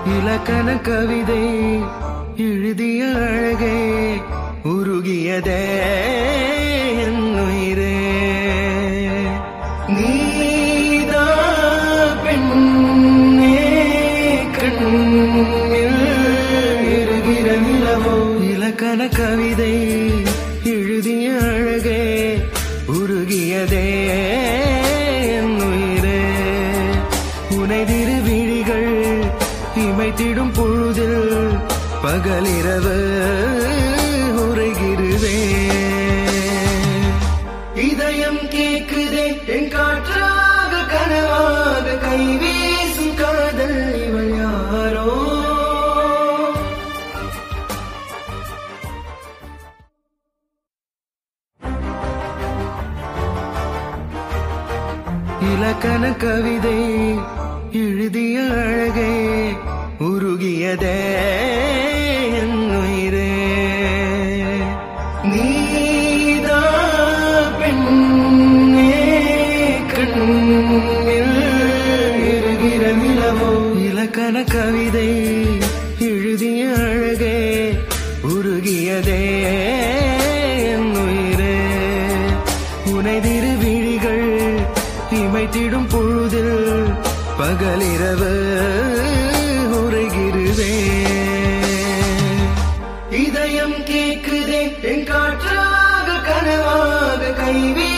இலக்கண கவிதை எழுதிய அழகே உருகியதே என் உயிரே நீதா பெண்ணே கண்ணில் இருகிற நிலவோ இலக்கண கவிதை எழுதிய அழகே உருகியதே என் உயிரே உனை திருவிழிகள் இமைத்திடும் பொழுதில் பகலிரவு உரைகிறதே இதயம் கேக்குதே என் காற்றாக கனவாக கை வீசும் காதல் இவள் யாரோ இலக்கண கவிதை எழுதிய அழகே உருகியதே என் உயிரே நீதா பெண்ணே கண்ணில் இருகிற நிலவோ இலக்கண கவிதை எழுதிய அழகே உருகியதே என் உயிரே உனை திருவிழிகள் இமைத்திடும் பொழுதில் பகலிரவு உரைகிறதே இதயம் கேக்குதே என் காற்றாக கனவாக கைவி